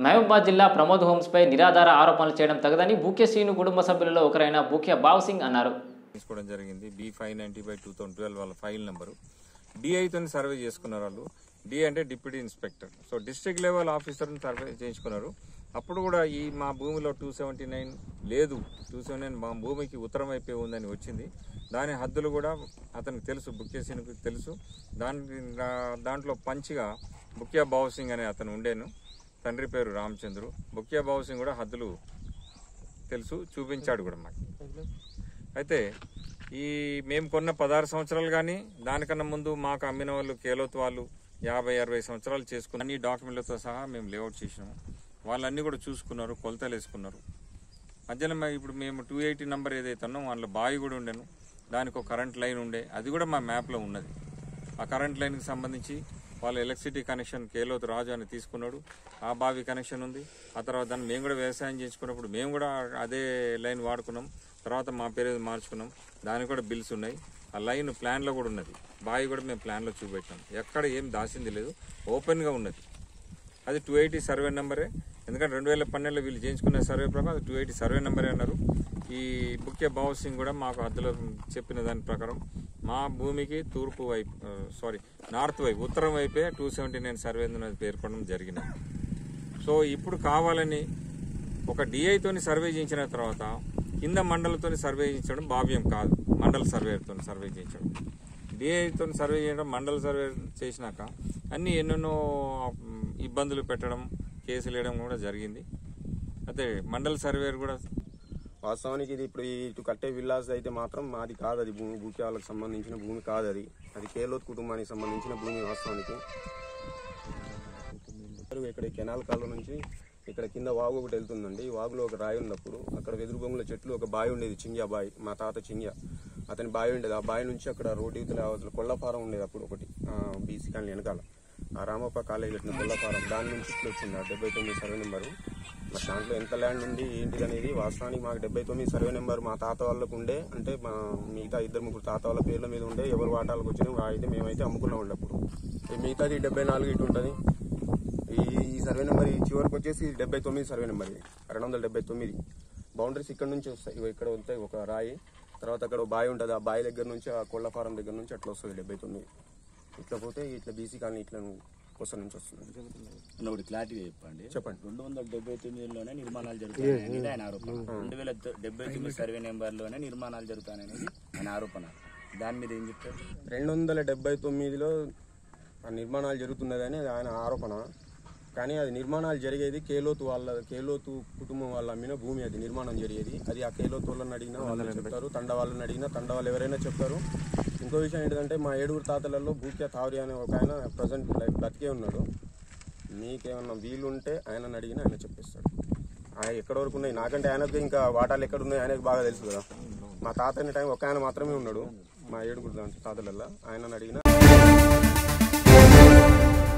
మహబూబాద్ జిల్లా ప్రమోద్ హోమ్స్పై నిరాధార ఆరోపణలు చేయడం తగదని బూకే శ్రీను కుటుంబ సభ్యులలో ఒకరైన బూకే బావ్ సింగ్ అన్నారు తీసుకోవడం జరిగింది B five ninety by two thousand twelve వాళ్ళ ఫైల్ నెంబరు డిఐతో సర్వే చేసుకున్నారు వాళ్ళు డి అంటే deputy inspector so district level ఆఫీసర్ని సర్వే చేయించుకున్నారు అప్పుడు కూడా ఈ మా భూమిలో టూ సెవెంటీ నైన్ లేదు టూ సెవెంటీ నైన్ మా భూమికి ఉత్తరం అయిపోయి ఉందని వచ్చింది దాని హద్దులు కూడా అతనికి తెలుసు బుక్కేసీనికి తెలుసు దాని దా- దాంట్లో పంచిగా బుక్యా బావ్ సింగ్ అనే అతను ఉండేను తండ్రి పేరు రామచంద్రు బుక్యా బావ్ సింగ్ కూడా హద్దులు తెలుసు చూపించాడు కూడా మాకు అయితే ఈ మేము కొన్న పదహారు సంవత్సరాలు కానీ దానికన్నా ముందు మాకు అమ్మిన వాళ్ళు కేలోత్ వాళ్ళు యాభై అరవై సంవత్సరాలు చేసుకున్న అన్ని డాక్యుమెంట్లతో సహా మేము లేఅవుట్ చేసినాము వాళ్ళన్నీ కూడా చూసుకున్నారు కొలతలు వేసుకున్నారు మధ్యలో మే- ఇప్పుడు మేము టూ ఎయిటీ నెంబర్ ఏదైతే ఉన్నామో అందులో బావి కూడా ఉండేను దానికి ఒక కరెంట్ లైన్ ఉండే అది కూడా మా మ్యాప్లో ఉన్నది ఆ కరెంట్ లైన్కి సంబంధించి వాళ్ళ ఎలక్ట్రిసిటీ కనెక్షన్ కేలోత్ రాజు అని తీసుకున్నాడు ఆ బావి కనెక్షన్ ఉంది ఆ తర్వాత దాన్ని మేము కూడా వ్యవసాయం చేసుకున్నప్పుడు మేము కూడా అదే లైన్ వాడుకున్నాం తర్వాత మా పేరు ఏదో మార్చుకున్నాం దానికి కూడా బిల్స్ ఉన్నాయి ఆ లైన్ ప్లాన్లో కూడా ఉన్నది బావి కూడా మేము ప్లాన్లో చూపెట్టాం ఎక్కడ ఏం దాసింది లేదు ఓపెన్గా ఉన్నది అది టూ ఎయిటీ సర్వే నెంబరే ఎందుకంటే రెండు వేల పన్నెండులో వీళ్ళు చేయించుకున్న సర్వే ప్రకారం అది టూ ఎయిటీ సర్వే నెంబరే అన్నారు ఈ బుక్కే బాబు సింగ్ కూడా మాకు హద్దులో చెప్పిన దాని ప్రకారం మా భూమికి తూర్పు వైపు సారీ నార్త్ వైపు ఉత్తరం వైపే టూ సెవెంటీ నైన్ సర్వే అనేది పేర్కొనడం జరిగినది సో ఇప్పుడు కావాలని ఒక డిఐతోని సర్వే చేయించిన తర్వాత కింద మండలతోని సర్వే చేయించడం భావ్యం కాదు మండల సర్వేతో సర్వే చేయించడం డిఐతో సర్వే చేయడం మండల సర్వే చేసినాక అన్ని ఎన్నెన్నో మ్, ఇబ్బందులు పెట్టడం కేసులు వేయడం కూడా జరిగింది అయితే మండల సర్వేర్ కూడా వాస్తవానికి ఇది ఇప్పుడు ఈ ఇటు కట్టే విల్లాస్ అయితే మాత్రం మాది కాదు అది భూమి భూకి వాళ్ళకి సంబంధించిన భూమి కాదు అది అది కేలోత్ కుటుంబానికి సంబంధించిన భూమి వాస్తవానికి ఇక్కడ ఈ కెనాల్ కాలువ నుంచి ఇక్కడ కింద వాగు ఒకటి వెళ్తుందండి ఈ వాగులో ఒక రాయి ఉన్నప్పుడు అక్కడ వెదురు బొంగుల చెట్లు ఒక బావి ఉండేది చింగ్యా బావి మా తాత చింగ్యా అతని బావి ఉండేది ఆ బావి నుంచి అక్కడ రోడ్డు ఇవతల అవతల కొల్లఫారం ఉండేది అప్పుడు ఒకటి బీసీ కాలనీ వెనకాల ఆ రామప్ప కాలేజీ పెట్టిన కొల్లఫారం దాని నుంచి ఇట్లా వచ్చింది ఆ డెబ్బై తొమ్మిది సర్వే నెంబరు మరి దాంట్లో ఎంత ల్యాండ్ ఉంది ఏంటిది అనేది వాస్తవానికి మాకు డెబ్బై తొమ్మిది సర్వే నెంబర్ మా తాత వాళ్ళకు ఉండే అంటే మా మిగతా ఇద్దరు ముగ్గురు తాత వాళ్ళ పేర్ల మీద ఉండే ఎవరు వాటాలకు వచ్చినా అయితే మేమైతే అమ్ముకున్నాం ఉండే అప్పుడు ఈ మిగతాది డెబ్బై నాలుగు ఇటు ఉంటుంది ఈ ఈ సర్వే నెంబర్ ఈ చివరికి వచ్చేసి డెబ్బై తొమ్మిది సర్వే నెంబర్ ఇది రెండు వందల డెబ్బై తొమ్మిది బౌండరీస్ ఇక్కడ నుంచి వస్తాయి ఇగో ఇక్కడ వస్తాయి ఒక రాయి తర్వాత అక్కడ ఒక బావి ఉంటుంది ఆ బావి దగ్గర నుంచి ఆ కోళ్ల ఫారం దగ్గర నుంచి అట్లా వస్తుంది డెబ్బై తొమ్మిది ఇట్లా పోతే ఇట్లా బీసీ కాలనీ ఇట్లా కొస నుంచి వస్తుంది అన్న ఒకటి క్లారిటీగా చెప్పండి చెప్పండి. రెండు వందల డెబ్బై తొమ్మిదిలోనే నిర్మాణాలు జరుగుతాయనేది ఆయన ఆరోపణ రెండు వేల డెబ్బై తొమ్మిది సర్వే నెంబర్లోనే నిర్మాణాలు జరుగుతాయనేది ఆయన ఆరోపణ దాని మీద ఏం చెప్తారు రెండు వందల డెబ్బై తొమ్మిదిలో ఆ నిర్మాణాలు జరుగుతున్నదని అది ఆయన ఆరోపణ కానీ అది నిర్మాణాలు జరిగేది కేలోతు వాళ్ళ కేలోతు కుటుంబం వాళ్ళ అమ్మిన భూమి అది నిర్మాణం జరిగేది అది ఆ కేలోతు వాళ్ళని అడిగినా వాళ్ళు చెప్తారు తండ వాళ్ళని అడిగినా తండ వాళ్ళు ఎవరైనా చెప్తారు ఇంకో విషయం ఏంటంటే మా ఏడుగురు తాతలలో భూక్య తావరి అనే ఒక ఆయన ప్రజెంట్ లైఫ్ బతికే ఉన్నాడు మీకేమన్నా వీలు ఉంటే ఆయనని అడిగినా ఆయన చెప్పిస్తాడు ఆయన ఎక్కడ వరకు ఉన్నాయి నాకంటే ఆయనకు ఇంకా వాటాలు ఎక్కడ ఉన్నాయి ఆయనకు బాగా తెలుసు కదా మా తాత అనే టైం ఒక ఆయన మాత్రమే ఉన్నాడు మా ఏడుగురు దాంట్లో తాతలల్లో ఆయనని అడిగినా